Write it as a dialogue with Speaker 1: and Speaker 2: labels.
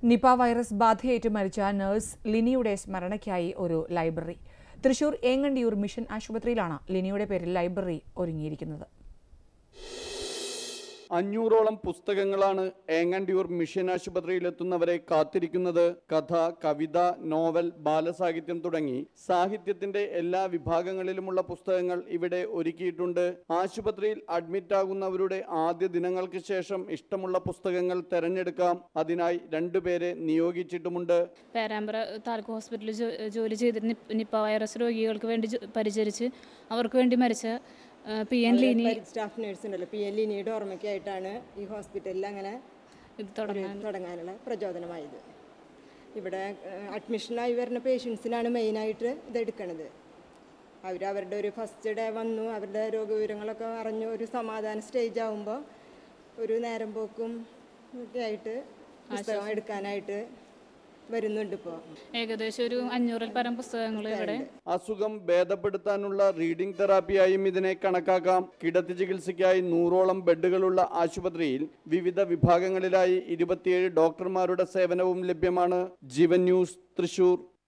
Speaker 1: Nipah virus ബാധയേറ്റ് മരിച്ച nurse ലിനിയുടെ സ്മരണയ്ക്കായി ഒരു ലൈബ്രറി തൃശൂർ ഏങ്ങണ്ടിയൂർ മിഷൻ ആശുപത്രിയിലാണ് ലിനിയുടെ പേരിൽ ലൈബ്രറി ഒരുങ്ങിയിരിക്കുന്നത്
Speaker 2: അഞ്ഞൂറോളം പുസ്തകങ്ങളാണ് ഏങ്ങണ്ടിയൂർ മിഷൻ ആശുപത്രിയിലെത്തുന്നവരെ കാത്തിരിക്കുന്നത് കഥ കവിത നോവൽ ബാലസാഹിത്യം തുടങ്ങി സാഹിത്യത്തിന്റെ എല്ലാ വിഭാഗങ്ങളിലുമുള്ള പുസ്തകങ്ങൾ ഇവിടെ ഒരുക്കിയിട്ടുണ്ട് ആശുപത്രിയിൽ അഡ്മിറ്റ് ആകുന്നവരുടെ ആദ്യ ദിനങ്ങൾക്ക് ശേഷം ഇഷ്ടമുള്ള പുസ്തകങ്ങൾ തെരഞ്ഞെടുക്കാം അതിനായി രണ്ടുപേരെ നിയോഗിച്ചിട്ടുമുണ്ട്
Speaker 3: പേരാമ്പ്ര താലൂക്ക് ഹോസ്പിറ്റലിൽ ജോ- ജോലി ചെയ്തിട്ട് നിപ്- നിപ്പ വൈറസ് രോഗികൾക്ക് വേണ്ടി ജോ- പരിചരിച്ച് അവർക്ക് വേണ്ടി മരിച്ച ആ, P N Lini
Speaker 4: staff nurse ഉണ്ടല്ലോ പി എൽ ലിനിയുടെ ഓർമ്മയ്ക്കായിട്ടാണ് ഈ ഹോസ്പിറ്റലിൽ അങ്ങനെ
Speaker 3: ഇത് തുടങ്ങാൻ
Speaker 4: തുടങ്ങാനുള്ള പ്രചോദനമായത് ഇവിടെ അഡ്മിഷനായി വരുന്ന പേഷ്യൻസിനാണ് മെയിനായിട്ട് ഇത് എടുക്കണത് അവർ അവരുടെ ഒരു ഫസ്റ്റ് ഡേ വന്നു അവരുടെ രോഗവിവരങ്ങളൊക്കെ അറിഞ്ഞു ഒരു സമാധാന സ്റ്റേജ് ആകുമ്പോൾ ഒരു നേരം പോക്കും ഒക്കെ ആയിട്ട് പുസ്തകം എടുക്കാനായിട്ട് വരുന്നുണ്ട് ഇപ്പോൾ
Speaker 3: ഏകദേശം ഒരു അഞ്ഞൂറിൽ പരം പുസ്തകങ്ങൾ ഇവിടെ
Speaker 2: അസുഖം ഭേദപ്പെടുത്താനുള്ള റീഡിംഗ് തെറാപ്പിയായും ഇതിനെ കണക്കാക്കാം കിടത്തി ചികിത്സയ്ക്കായി നൂറോളം ബെഡുകളുള്ള ആശുപത്രിയിൽ വിവിധ വിഭാഗങ്ങളിലായി ഇരുപത്തിയേഴ് ഡോക്ടർമാരുടെ സേവനവും ലഭ്യമാണ് ജീവൻ ന്യൂസ് തൃശൂർ